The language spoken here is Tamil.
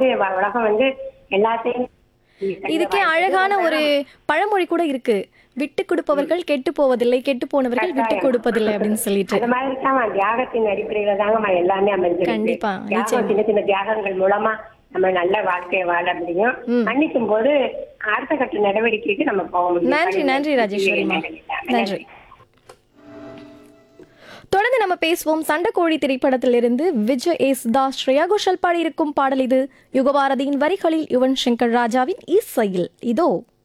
வந்து வ- உலகம் வந்து எல்லாத்தையும் இதுக்கே அழகான ஒரு பழமொழி கூட இருக்கு விட்டு கொடுப்பவர்கள் கெட்டு போவதில்லை கெட்டு போனவர்கள் விட்டு கொடுப்பதில்லை அப்படின்னு சொல்லிட்டு அது மாதிரி தான் தியாகத்தின் அடிப்படையில தாங்க எல்லாமே அமைஞ்சிருக்கு கண்டிப்பா, தியாகம் சின்ன சின்ன தியாகங்கள் மூலமா நம்ம நல்ல வாழ்க்கையை வாழ முடியும் மன்னிக்கும் போது அடுத்த கட்ட நடவடிக்கைக்கு நம்ம போக முடியும் நன்றி நன்றி ராஜேஸ்வரிமா நன்றி தொடர்ந்து நம்ம பேசுவோம் சண்டைக்கோழி திரைப்படத்திலிருந்து விஜய் எஸ் தாஸ் ஸ்ரேயா கோஷல் பாடியிருக்கும் பாடல் இது யுகபாரதியின் வரிகளில் யுவன் சங்கர் ராஜாவின் இசையில் இதோ